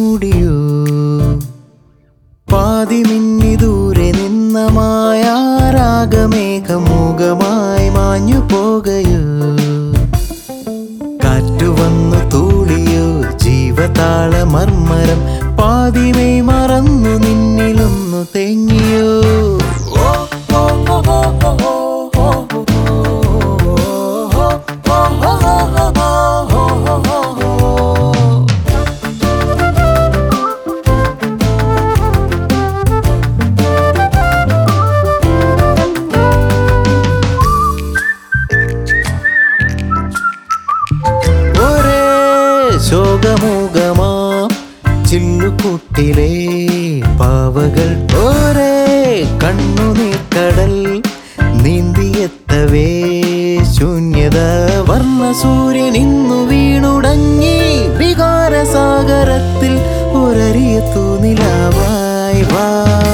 മൂടിയോ പാതി മിന്നി ദൂരെ നിന്ന മായാരാഗമേഘമൂകമായി മാഞ്ഞു പോകയോ കാറ്റു വന്നു തൂളിയോ ജീവതാള മർമ്മരം പാതിമൈ മറന്നു നിന്നിലൊന്നു തെങ്ങിയോ ഒരേ ശോകമൂകമാം ചില്ലുകൂട്ടിലെ പാവകൾ ഒരേ കണ്ണുനീർക്കടൽ നീന്തിയെത്തവേ ശൂന്യത വർണ്ണ സൂര്യൻ ഇന്നു വീണുടങ്ങി വികാരസാഗരത്തിൽ ഒരറിയ തൂനിലാവായി വാ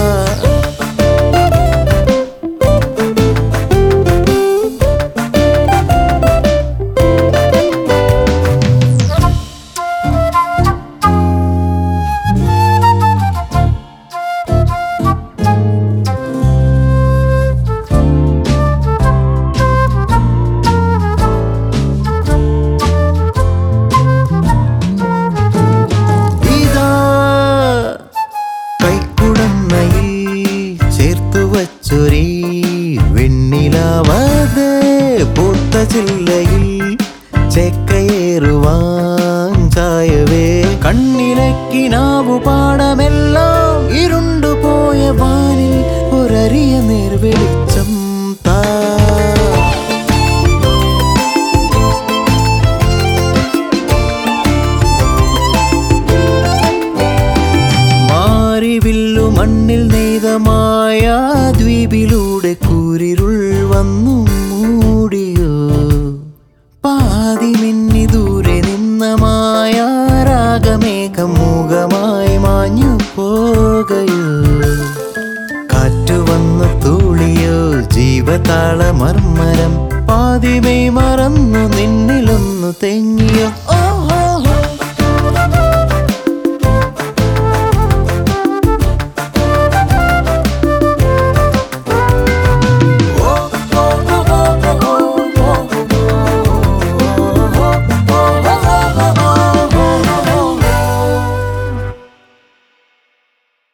ഇതാ കൈക്കുടന്നയിൽ ചേർത്തു വച്ചൊരീ വെണ്ണിലാവാതെ പൂത്ത ചില്ലയിൽ ചെക്കയേറുവാൻ ചായവേ കണ്ണിലക്കിനാവു പാടമെല്ലാം ഇരുണ്ടുപോയ വാനിൽ ഒരറിയ നേർവെളിച്ചം താ മാറിവില്ലു മണ്ണിൽ നെയ്തമായ ദ്വീപിലൂടെ കൂരിരുൾ വന്നു മൂടിയോ പാതി മിന്നി ദൂരെ നിന്ന മായ രാഗമേഘം മൂകമായി മാഞ്ഞു പോകയോ കാറ്റു വന്നു തൂളിയോ ജീവതാള മർമ്മരം പാതിമൈ മറന്നു നിന്നിലൊന്നു തെങ്ങിയോ ഓ